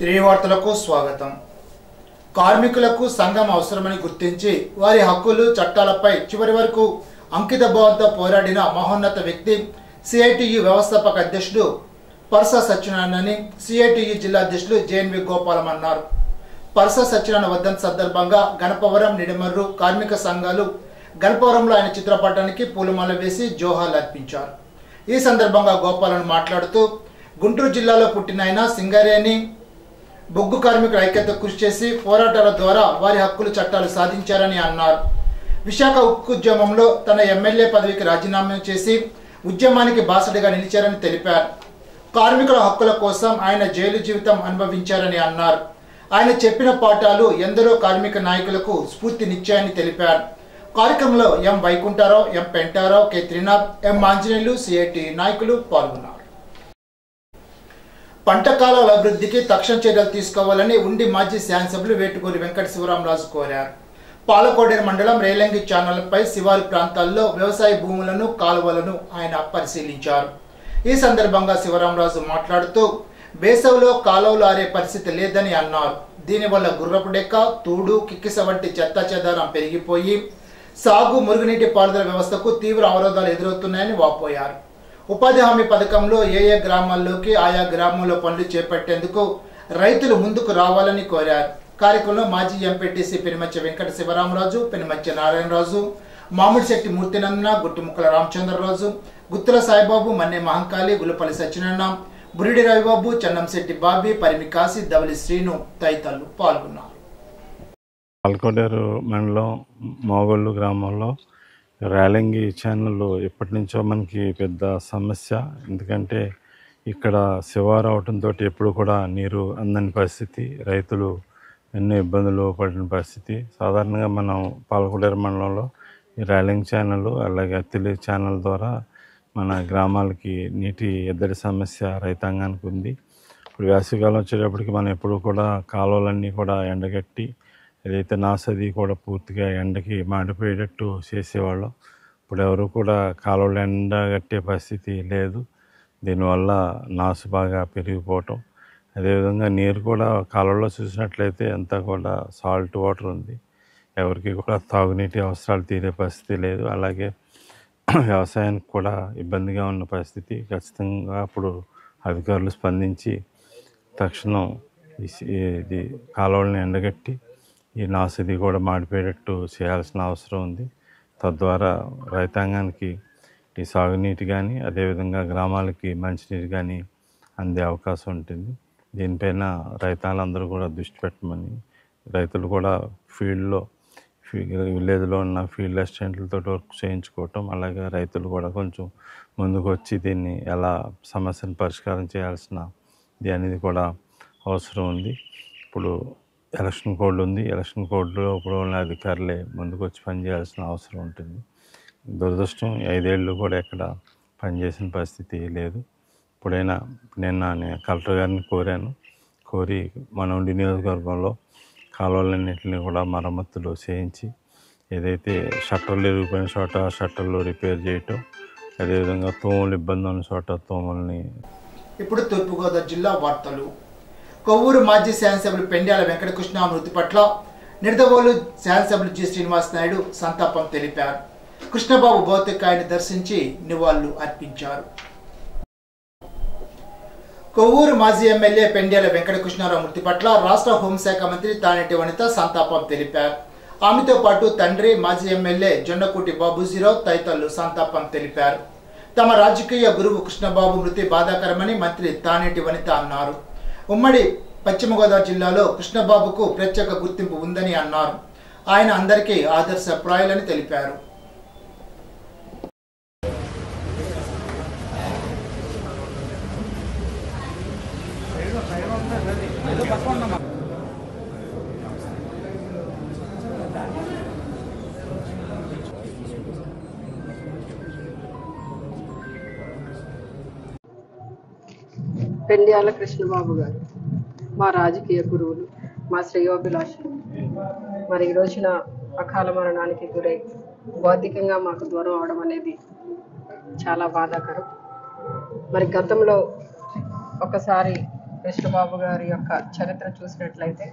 three వార్తలకు స్వాగతం కార్మికులకు సంఘం అవసరమని గుర్తించి వారి హక్కులు చట్టాలపై చివరి వరకు అంకిత భావంతో పోరాడిన మహోన్నత వ్యక్తి సిఐటియు వ్యవస్థాపక అధ్యక్షుడు పర్స సత్యనారాయణని సిఐటియు జిల్లా అధ్యక్షుడు జేఎన్వి గోపాలం అన్నారు పర్స సత్యనారాయణ వర్ధంతి సందర్భంగా గణపవరం నిడమర్రు కార్మిక సంఘాలు గణపవరంలో ఆయన చిత్రపటానికి పూలమాల వేసి జోహాలు అర్పించారు ఈ సందర్భంగా గోపాలన్ మాట్లాడుతూ గుంటూరు జిల్లాలో పుట్టిన ఆయన సింగరేణి బొగ్గు కార్మికుల ఐక్యత కృషి చేసి పోరాటాల ద్వారా వారి హక్కులు చట్టాలు సాధించారని అన్నారు విశాఖ ఉక్కు ఉద్యమంలో తన ఎమ్మెల్యే పదవికి రాజీనామా చేసి ఉద్యమానికి బాసటగా నిలిచారని తెలిపారు కార్మికుల హక్కుల కోసం ఆయన జైలు జీవితం అనుభవించారని అన్నారు ఆయన చెప్పిన పాఠాలు ఎందరో కార్మిక నాయకులకు స్ఫూర్తినిచ్చాయని తెలిపారు కార్యక్రమంలో M Vaikuntharao M Pentarao K Trinath M Anjaneyulu CIT నాయకులు పాల్గొన్నారు పంట కాలాల అభివృద్ధికి తక్షణ చర్యలు తీసుకోవాలని ఉండి మాజీ శాసనసభ్యులు వేటుకూరి వెంకట శివరామరాజు కోరారు పాలకోడేరు మండలం రేలంగి ఛానల్పై శివారు ప్రాంతాల్లో వ్యవసాయ భూములను కాలువలను ఆయన పరిశీలించారు ఈ సందర్భంగా శివరామరాజు మాట్లాడుతూ వేసవిలో కాలువలు ఆరే పరిస్థితి లేదని అన్నారు దీనివల్ల గుర్రపు డెక్క తూడు కిక్కిస వంటి చెత్త చెదారం పెరిగిపోయి సాగు మురుగునీటి పారుదల వ్యవస్థకు తీవ్ర అవరోధాలు ఎదురవుతున్నాయని వాపోయారు ఉపాధి హామీ పథకంలో ఏ ఏ గ్రామాల్లోకి ఆయా గ్రామంలో పనులు చేపట్టేందుకు రైతులు ముందుకు రావాలని కోరారు కార్యక్రమంలో మాజీ ఎంపీటీసీ పెనుమచ్చ వెంకట శివరామరాజు పెనుమచ్చ నారాయణరాజు మామిడిశెట్టి మూర్తినందన గుట్టుముక్కల రామచంద్రరాజు గుత్తుల సాయిబాబు మన్నె మహంకాళి గుల్లపల్లి సత్యనారాయణ బురిడి రవిబాబు చన్నంశెట్టి బాబీ పరిమి కాశీ దవలి శ్రీను తదితరులు పాల్గొన్నారు పాల్కొండేరు మండలం మోగోళ్ళు గ్రామంలో రేలంగి ఛానల్ ఎప్పటి నుంచో మనకి పెద్ద సమస్య ఎందుకంటే ఇక్కడ శివారు అవటంతో ఎప్పుడు కూడా నీరు అందని పరిస్థితి రైతులు ఎన్నో ఇబ్బందులు పడిన పరిస్థితి సాధారణంగా మనం పాలకొండేరు మండలంలో ఈ రేలింగ్ ఛానల్ అలాగే అత్తిలి ఛానల్ ద్వారా మన గ్రామాలకి నీటి ఎద్దడి సమస్య రైతాంగానికి ఉంది ఇప్పుడు వేసవికాలం వచ్చేటప్పటికి మనం ఎప్పుడు కూడా కాలువలన్నీ కూడా ఎండగట్టి ఏదైతే నాసది కూడా పూర్తిగా ఎండకి మాడిపోయేటట్టు చేసేవాళ్ళం ఇప్పుడు ఎవరు కూడా కాలువలు ఎండగట్టే పరిస్థితి లేదు దీనివల్ల నాసు బాగా పెరిగిపోవటం అదేవిధంగా నీరు కూడా కాలువలో చూసినట్లయితే అంతా కూడా సాల్ట్ వాటర్ ఉంది ఎవరికి కూడా తాగునీటి అవసరాలు తీరే పరిస్థితి లేదు అలాగే వ్యవసాయానికి కూడా ఇబ్బందిగా ఉన్న పరిస్థితి ఖచ్చితంగా అప్పుడు అధికారులు స్పందించి తక్షణం ఈ సి- ఇది కాలువలను ఎండగట్టి ఈ నాసిది కూడా మాడిపోయేటట్టు చేయాల్సిన అవసరం ఉంది తద్వారా రైతాంగానికి ఈ సాగునీటి కానీ అదేవిధంగా గ్రామాలకి మంచినీరు కానీ అందే అవకాశం ఉంటుంది దీనిపైన రైతాలందరూ కూడా దృష్టి పెట్టమని రైతులు కూడా ఫీల్డ్లో ఫీ- విలేజ్లో ఉన్న ఫీల్డ్ అసిస్టెంట్లతో వర్క్ చేయించుకోవటం అలాగే రైతులు కూడా కొంచెం ముందుకు వచ్చి దీన్ని ఎలా సమస్యను పరిష్కారం చేయాల్సిన ఇది అనేది కూడా అవసరం ఉంది ఇప్పుడు ఎలక్షన్ కోడ్ ఉంది ఎలక్షన్ కోడ్లో ఇప్పుడు ఉన్న అధికారులే ముందుకు వచ్చి పనిచేయాల్సిన అవసరం ఉంటుంది దురదృష్టం ఈ ఐదేళ్ళు కూడా ఎక్కడ పనిచేసిన పరిస్థితి లేదు ఇప్పుడైనా నిన్న నేను కలెక్టర్ గారిని కోరాను కోరి మన ఉండి నియోజకవర్గంలో కాలువలన్నింటినీ కూడా మరమ్మతులు చేయించి ఏదైతే షట్టర్లు ఇరిగిపోయిన చోట షట్టర్లు రిపేర్ చేయటం అదేవిధంగా తోములు ఇబ్బంది ఉన్న చోట తోముల్ని ఇప్పుడు తూర్పుగోదావరి జిల్లా వార్తలు కొవ్వూరు మాజీ శాసనసభ్యులు పెండ్యాల వెంకటకృష్ణ మృతి పట్ల నిడదవోలు శాసనసభ్యులు జి శ్రీనివాస్ నాయుడు సంతాపం తెలిపారు కృష్ణబాబు భౌతికాయాన్ని దర్శించి నివాళులు అర్పించారు కొవ్వూరు మాజీ ఎమ్మెల్యే పెండ్యాల వెంకటకృష్ణారావు మృతి పట్ల రాష్ట్ర హోంశాఖ మంత్రి తానేటి వనిత సంతాపం తెలిపారు ఆమెతో పాటు తండ్రి మాజీ ఎమ్మెల్యే జొన్నకూటి బాబుజీరావు తదితరులు సంతాపం తెలిపారు తమ రాజకీయ గురువు కృష్ణబాబు మృతి బాధాకరమని మంత్రి తానేటి వనిత అన్నారు ఉమ్మడి పశ్చిమ గోదావరి జిల్లాలో కృష్ణబాబుకు ప్రత్యేక గుర్తింపు ఉందని అన్నారు ఆయన అందరికీ ఆదర్శప్రాయులని తెలిపారు పెండ్యాల కృష్ణబాబు గారు మా రాజకీయ గురువులు మా శ్రేయోభిలాషులు మరి ఈ రోజున అకాల మరణానికి గురై భౌతికంగా మాకు దూరం అవడం అనేది చాలా బాధాకరం మరి గతంలో ఒకసారి కృష్ణబాబు గారి యొక్క చరిత్ర చూసినట్లయితే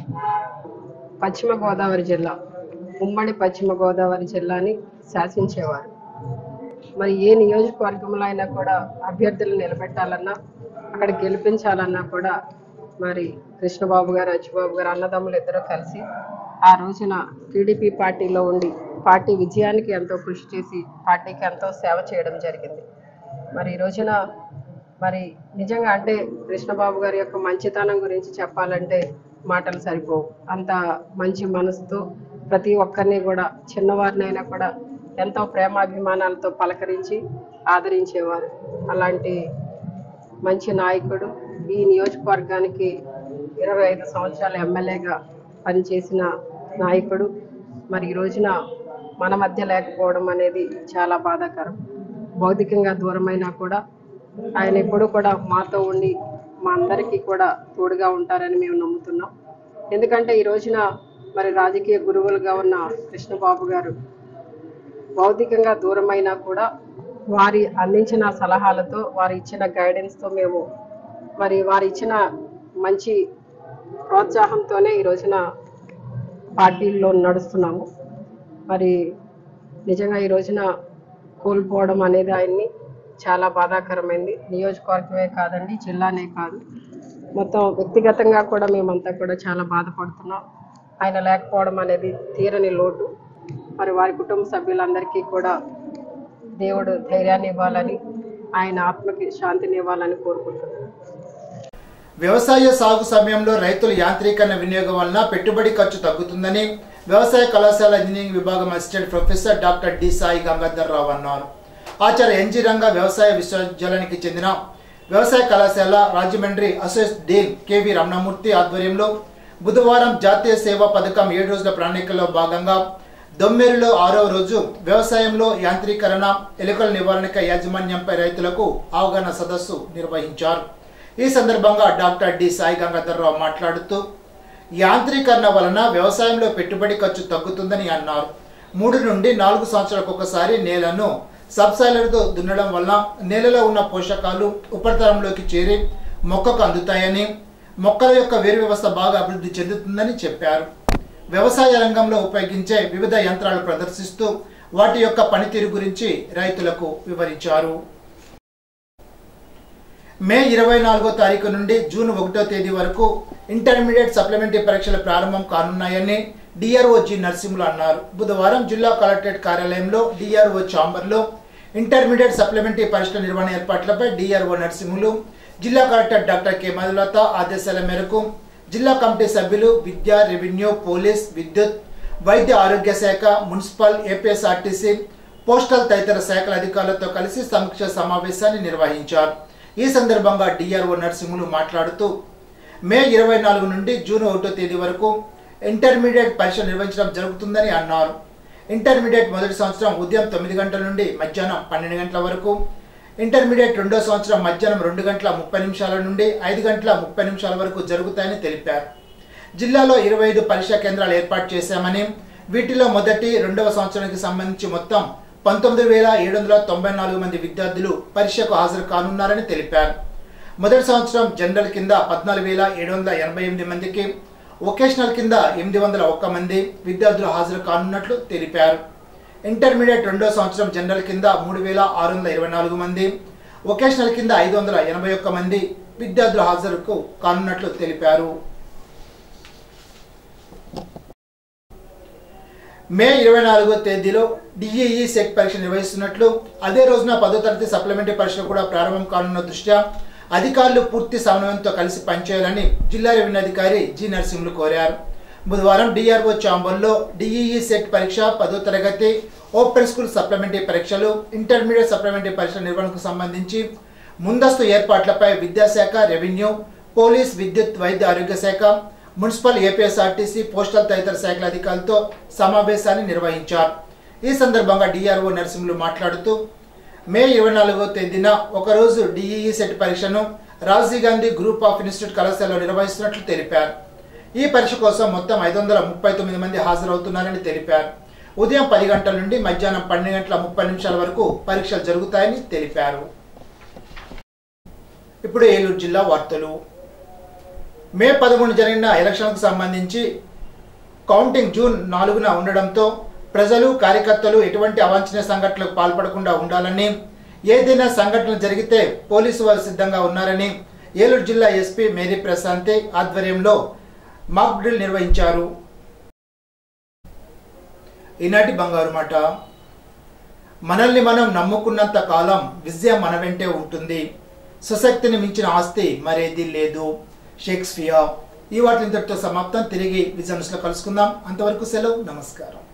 పశ్చిమ గోదావరి జిల్లా ఉమ్మడి పశ్చిమ గోదావరి జిల్లాని శాసించేవారు మరి ఏ నియోజకవర్గంలో అయినా కూడా అభ్యర్థులు నిలబెట్టాలన్నా అక్కడ గెలిపించాలన్నా కూడా మరి కృష్ణబాబు గారు అచ్చుబాబు గారు అన్నదమ్ములు ఇద్దరు కలిసి ఆ రోజున టీడీపీ పార్టీలో ఉండి పార్టీ విజయానికి ఎంతో కృషి చేసి పార్టీకి ఎంతో సేవ చేయడం జరిగింది మరి ఈ రోజున మరి నిజంగా అంటే కృష్ణబాబు గారి యొక్క మంచితనం గురించి చెప్పాలంటే మాటలు సరిపోవు అంత మంచి మనసుతో ప్రతి ఒక్కరిని కూడా చిన్నవారినైనా కూడా ఎంతో ప్రేమాభిమానాలతో పలకరించి ఆదరించేవారు అలాంటి మంచి నాయకుడు ఈ నియోజకవర్గానికి ఇరవై ఐదు సంవత్సరాల ఎమ్మెల్యేగా పనిచేసిన నాయకుడు మరి ఈ రోజున మన మధ్య లేకపోవడం అనేది చాలా బాధాకరం భౌతికంగా దూరమైనా కూడా ఆయన ఎప్పుడు కూడా మాతో ఉండి మా అందరికీ కూడా తోడుగా ఉంటారని మేము నమ్ముతున్నాం ఎందుకంటే ఈ రోజున మరి రాజకీయ గురువులుగా ఉన్న కృష్ణబాబు గారు భౌతికంగా దూరమైనా కూడా వారి అందించిన సలహాలతో వారు ఇచ్చిన గైడెన్స్తో మేము మరి వారు ఇచ్చిన మంచి ప్రోత్సాహంతోనే ఈ రోజున పార్టీల్లో నడుస్తున్నాము మరి నిజంగా ఈ రోజున కోల్పోవడం అనేది ఆయన్ని చాలా బాధాకరమైంది నియోజకవర్గమే కాదండి జిల్లానే కాదు మొత్తం వ్యక్తిగతంగా కూడా మేమంతా కూడా చాలా బాధపడుతున్నాం ఆయన లేకపోవడం అనేది తీరని లోటు మరి వారి కుటుంబ సభ్యులందరికీ కూడా దేవుడు ధైర్యాన్ని ఇవ్వాలని ఆయన ఆత్మకి శాంతిని ఇవ్వాలని కోరుకుంటున్నాను వ్యవసాయ సాగు సమయంలో రైతుల యాంత్రీకరణ వినియోగం వలన పెట్టుబడి ఖర్చు తగ్గుతుందని వ్యవసాయ కళాశాల ఇంజనీరింగ్ విభాగం assistant professor doctor D Sai Gangadhar Rao అన్నారు ఆచార్య ఎన్జి రంగ వ్యవసాయ విశ్వవిద్యాలయానికి చెందిన వ్యవసాయ కళాశాల Rajahmundry associate dean KV Ramanamurthy ఆధ్వర్యంలో బుధవారం జాతీయ సేవా పథకం ఏడు రోజుల ప్రణాళికలో భాగంగా దొమ్మేరులో ఆరవ రోజు వ్యవసాయంలో యాంత్రీకరణ ఎలుకల నివారణక యాజమాన్యంపై రైతులకు అవగాహన సదస్సు నిర్వహించారు ఈ సందర్భంగా డాక్టర్ డి సాయి గంగాధర్రావు మాట్లాడుతూ యాంత్రీకరణ వలన వ్యవసాయంలో పెట్టుబడి ఖర్చు తగ్గుతుందని అన్నారు మూడు నుండి నాలుగు సంవత్సరాలకు ఒకసారి నేలను సబ్సైలర్తో దున్నడం వలన నేలలో ఉన్న పోషకాలు ఉపరితలంలోకి చేరి మొక్కకు అందుతాయని మొక్కల యొక్క వేరు వ్యవస్థ బాగా అభివృద్ధి చెందుతుందని చెప్పారు వ్యవసాయ రంగంలో ఉపయోగించే వివిధ యంత్రాలు ప్రదర్శిస్తూ వాటి యొక్క పనితీరు గురించి రైతులకు వివరించారు మే ఇరవై నాలుగో తారీఖు నుండి జూన్ ఒకటో తేదీ వరకు ఇంటర్మీడియట్ సప్లిమెంటరీ పరీక్షలు ప్రారంభం కానున్నాయని డిఆర్ఓ జి నరసింహులు అన్నారు బుధవారం జిల్లా కలెక్టరేట్ కార్యాలయంలో డిఆర్ఓ ఛాంబర్లో ఇంటర్మీడియట్ సప్లిమెంటరీ పరీక్షల నిర్వహణ ఏర్పాట్లపై డిఆర్ఓ నరసింహులు జిల్లా కలెక్టర్ డాక్టర్ కె మధులత ఆదేశాల మేరకు జిల్లా కమిటీ సభ్యులు విద్య రెవెన్యూ పోలీస్ విద్యుత్ వైద్య ఆరోగ్య శాఖ మున్సిపల్ ఏపీఎస్ఆర్టీసీ పోస్టల్ తదితర శాఖల అధికారులతో కలిసి సమీక్ష సమావేశాన్ని నిర్వహించారు ఈ సందర్భంగా డిఆర్ఓ నరసింహులు మాట్లాడుతూ మే ఇరవై నాలుగు నుండి జూన్ ఒకటో తేదీ వరకు ఇంటర్మీడియట్ పరీక్ష నిర్వహించడం జరుగుతుందని అన్నారు ఇంటర్మీడియట్ మొదటి సంవత్సరం ఉదయం తొమ్మిది గంటల నుండి మధ్యాహ్నం పన్నెండు గంటల వరకు ఇంటర్మీడియట్ రెండో సంవత్సరం మధ్యాహ్నం రెండు గంటల ముప్పై నిమిషాల నుండి ఐదు గంటల ముప్పై నిమిషాల వరకు జరుగుతాయని తెలిపారు జిల్లాలో ఇరవై ఐదు పరీక్షా కేంద్రాలు ఏర్పాటు చేశామని వీటిలో మొదటి రెండవ సంవత్సరానికి సంబంధించి మొత్తం పంతొమ్మిది వేల ఏడు వందల తొంభై నాలుగు మంది విద్యార్థులు పరీక్షకు హాజరు కానున్నారని తెలిపారు మొదటి సంవత్సరం జనరల్ కింద పద్నాలుగు వేల ఏడు వందల ఎనభై ఎనిమిది మందికి వొకేషనల్ కింద ఎనిమిది వందల ఒక్క మంది విద్యార్థులు హాజరు కానున్నట్లు తెలిపారు ఇంటర్మీడియట్ రెండో సంవత్సరం జనరల్ కింద మూడు వేల ఆరు వందల ఇరవై నాలుగు మంది వొకేషనల్ కింద ఐదు వందల ఎనభై ఒక్క మంది విద్యార్థుల హాజరుకు కానున్నట్లు తెలిపారు మే ఇరవై నాలుగో తేదీలో డిఈఈ సెట్ పరీక్ష నిర్వహిస్తున్నట్లు అదే రోజున పదో తరగతి సప్లిమెంటరీ పరీక్షలు కూడా ప్రారంభం కానున్న దృష్ట్యా అధికారులు పూర్తి సమన్వయంతో కలిసి పనిచేయాలని జిల్లా రెవెన్యూ అధికారి జి నరసింహులు కోరారు బుధవారం డిఆర్ఓ చాంబర్లో డిఈఈ సెట్ పరీక్ష పదో తరగతి ఓపెన్ స్కూల్ సప్లిమెంటరీ పరీక్షలు ఇంటర్మీడియట్ సప్లిమెంటరీ పరీక్షల నిర్వహణకు సంబంధించి ముందస్తు ఏర్పాట్లపై విద్యాశాఖ రెవెన్యూ పోలీస్ విద్యుత్ వైద్య ఆరోగ్య శాఖ మున్సిపల్ ఏపీఎస్ఆర్టీసీ పోస్టల్ తదితర శాఖల అధికారులతో సమావేశాన్ని నిర్వహించారు ఈ సందర్భంగా డిఆర్ఓ నరసింహులు మాట్లాడుతూ మే ఇరవై నాలుగో తేదీన ఒకరోజు డిఈఈ సెట్ పరీక్షను Rajiv Gandhi group of institute కళాశాలలో నిర్వహిస్తున్నట్లు తెలిపారు ఈ పరీక్ష కోసం మొత్తం ఐదు వందల ముప్పై తొమ్మిది మంది హాజరవుతున్నారని తెలిపారు ఉదయం పది గంటల నుండి మధ్యాహ్నం పన్నెండు గంటల ముప్పై నిమిషాల వరకు పరీక్షలు జరుగుతాయని తెలిపారు ఇప్పుడు ఏలూరు జిల్లా వార్తలు మే పదమూడు జరిగిన ఎలక్షన్కు సంబంధించి కౌంటింగ్ జూన్ నాలుగున ఉండడంతో ప్రజలు కార్యకర్తలు ఎటువంటి అవాంఛనీయ సంఘటనలకు పాల్పడకుండా ఉండాలని ఏదైనా సంఘటనలు జరిగితే పోలీసు వారు సిద్ధంగా ఉన్నారని ఏలూరు జిల్లా ఎస్పీ మేరీ ప్రశాంతి ఆధ్వర్యంలో మాక్ డ్రిల్ నిర్వహించారు ఈనాటి బంగారు మాట మనల్ని మనం నమ్ముకున్నంత కాలం విజయం మన వెంటే ఉంటుంది సుశక్తిని మించిన ఆస్తి మరేది లేదు షేక్స్పియర్ ఈ వాటి ఇంతటితో సమాప్తం తిరిగి విజయన్స్లో కలుసుకుందాం అంతవరకు సెలవు నమస్కారం